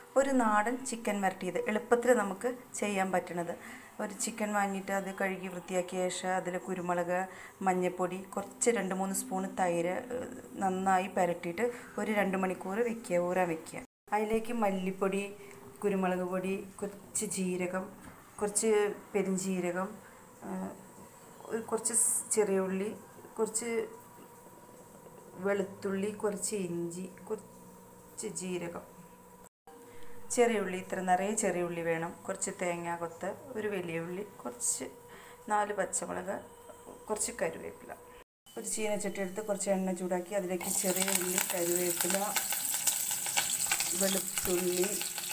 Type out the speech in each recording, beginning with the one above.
ഒരു നാടൻ ചിക്കൻ വരട്ടിയത് എളുപ്പത്തിൽ നമുക്ക് ചെയ്യാൻ പറ്റണത് ഒരു ചിക്കൻ വാങ്ങിയിട്ട് അത് കഴുകി വൃത്തിയാക്കിയ ശേഷം അതിൽ കുരുമുളക് മഞ്ഞൾപ്പൊടി കുറച്ച് രണ്ട് മൂന്ന് സ്പൂൺ തൈര് ഏഹ്, നന്നായി പുരട്ടിയിട്ട് ഒരു രണ്ട് മണിക്കൂർ വെക്കുക ഊറാൻ വെക്കുക അതിലേക്ക് മല്ലിപ്പൊടി കുരുമുളക് പൊടി കുറച്ച് ജീരകം കുറച്ച് പെരിഞ്ജീരകം ഏഹ്, ഒരു കുറച്ച് സ് ചെറിയ ഉള്ളി കുറച്ച് വെളുത്തുള്ളി കുറച്ച് ഇഞ്ചി കുറച്ച് ജീരകം ചെറിയ ഉള്ളി ഇത്ര നിറയെ ചെറിയ ഉള്ളി വേണം കുറച്ച് തേങ്ങ കൊത്ത് ഒരു വലിയ ഉള്ളി കുറച്ച് നാല് പച്ചമുളക് കുറച്ച് കരുവേപ്പില ഒരു ചീനച്ചട്ടി എടുത്ത് കുറച്ച് എണ്ണ ചൂടാക്കി അതിലേക്ക് ചെറിയ ഉള്ളി കരുവേപ്പില വെളുത്തുള്ളി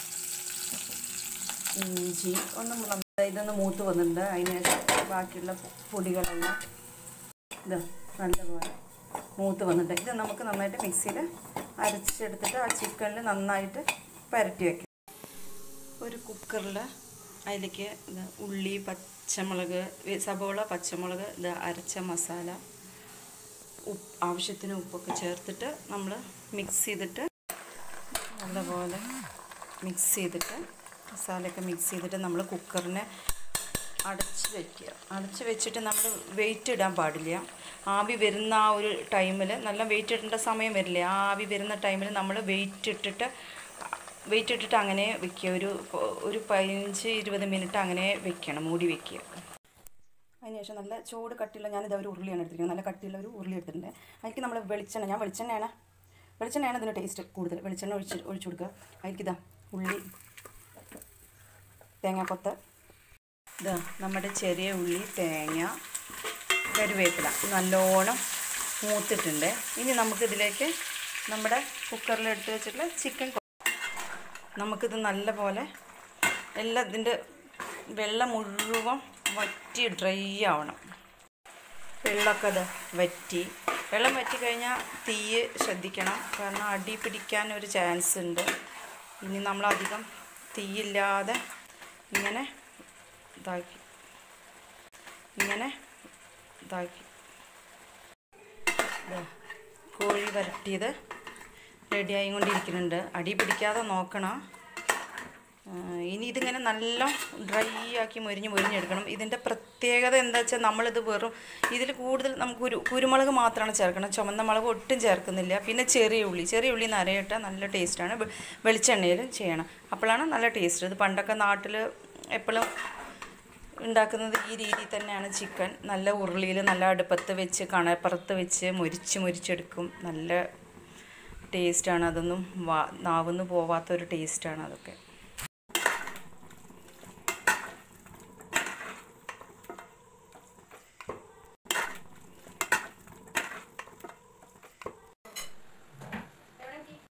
ഇഞ്ചി ഒന്ന് നന്നായി ഇതൊന്ന് മൂത്ത് വന്നിട്ടുണ്ട് അതിന് ശേഷം ബാക്കിയുള്ള പൊടികളെല്ലാം ഇത് നല്ലപോലെ മൂത്ത് വന്നിട്ട് ഇത് നമുക്ക് നന്നായിട്ട് മിക്സിയിൽ അരച്ചെടുത്തിട്ട് ആ ചിക്കനിൽ നന്നായിട്ട് പരട്ടി വയ്ക്കും ഒരു കുക്കറിൽ അതിലേക്ക് ഇത് ഉള്ളി പച്ചമുളക് വെ- സബോള പച്ചമുളക് ഇത് അരച്ച മസാല ഉപ്പ് ആവശ്യത്തിന് ഉപ്പൊക്കെ ചേർത്തിട്ട് നമ്മൾ മിക്സ് ചെയ്തിട്ട് നല്ലപോലെ മിക്സ് ചെയ്തിട്ട് മസാലയൊക്കെ മിക്സ് ചെയ്തിട്ട് നമ്മൾ കുക്കറിനെ അടച്ച് വെക്കുക അടച്ച് വെച്ചിട്ട് നമ്മൾ വെയിറ്റ് ഇടാൻ പാടില്ല ആവി വരുന്ന ആ ഒരു ടൈമിൽ നല്ല വെയിറ്റ് ഇടേണ്ട സമയം വരില്ലേ ആ ആവി വരുന്ന ടൈമിൽ നമ്മൾ വെയിറ്റ് ഇട്ടിട്ട് വെയിറ്റ് ഇട്ടിട്ട് അങ്ങനെ വെക്കുക ഒരു ഒരു പതിനഞ്ച് ഇരുപത് മിനിറ്റ് അങ്ങനെ വെക്കണം മൂടി വെക്കുക അതിനുശേഷം നല്ല ചൂട് കട്ടിയുള്ള ഞാനിത് ഒരു ഉരുളിയാണ് എടുത്തിരിക്കുന്നത് നല്ല കട്ടിയുള്ള ഒരു ഉരുളി എടുത്തിട്ടുണ്ട് അതിലേക്ക് നമ്മൾ വെളിച്ചെണ്ണ ഞാൻ വെളിച്ചെണ്ണയാണ് വെളിച്ചെണ്ണയാണ് ഇതിൻ്റെ ടേസ്റ്റ് കൂടുതൽ വെളിച്ചെണ്ണ ഒഴിച്ച് ഒഴിച്ചു കൊടുക്കുക അതിലേക്ക് ഇതാ ഉള്ളി തേങ്ങാക്കൊത്ത് ഇതാ നമ്മുടെ ചെറിയ ഉള്ളി തേങ്ങ കരുവേപ്പില നല്ലോണം മൂത്തിട്ടുണ്ട് ഇനി നമുക്കിതിലേക്ക് നമ്മുടെ കുക്കറിൽ എടുത്ത് വെച്ചിട്ടുള്ള ചിക്കൻ കൊ- നമുക്കിത് നല്ല പോലെ എല്ലാം ഇതിൻ്റെ വെള്ളം മുഴുവൻ വറ്റി ഡ്രൈ ആവണം വെള്ളമൊക്കെ അത് വറ്റി വെള്ളം വറ്റി കഴിഞ്ഞാൽ തീ ശ്രദ്ധിക്കണം കാരണം അടി പിടിക്കാൻ ഒരു ചാൻസ് ഉണ്ട് ഇനി നമ്മളധികം തീയില്ലാതെ ഇങ്ങനെ ഇതാക്കി ഇങ്ങനെ ഇതാക്കി ദാ, കോഴി വരട്ടിയത് റെഡിയായി കൊണ്ടിരിക്കുന്നുണ്ട് അടി പിടിക്കാതെ നോക്കണം ആ, ഇനി ഇതിങ്ങനെ നല്ല ഡ്രൈ ആക്കി മൊരിഞ്ഞ് മൊരിഞ്ഞെടുക്കണം ഇതിൻ്റെ പ്രത്യേകത എന്താ വെച്ചാൽ നമ്മളിത് വെറും ഇതിൽ കൂടുതൽ നമുക്ക് കുരു കുരുമുളക് മാത്രമാണ് ചേർക്കണം ചുമന്ന മുളക് ഒട്ടും ചേർക്കുന്നില്ല പിന്നെ ചെറിയ ഉള്ളി ചെറിയ ഉള്ളി നിറയിട്ടാൽ നല്ല ടേസ്റ്റാണ് വെ- വെളിച്ചെണ്ണയിൽ ചെയ്യണം അപ്പോഴാണ് നല്ല ടേസ്റ്റ് ഇത് പണ്ടൊക്കെ നാട്ടിൽ എപ്പോഴും ഉണ്ടാക്കുന്നത് ഈ രീതിയിൽ തന്നെയാണ് ചിക്കൻ നല്ല ഉരുളിയിൽ നല്ല അടുപ്പത്ത് വെച്ച് കണപ്പുറത്ത് വെച്ച് മൊരിച്ച് മൊരിച്ചെടുക്കും നല്ല ടേസ്റ്റാണ് അതൊന്നും വാ നാവുന്ന് പോവാത്തൊരു ടേസ്റ്റാണ് അതൊക്കെ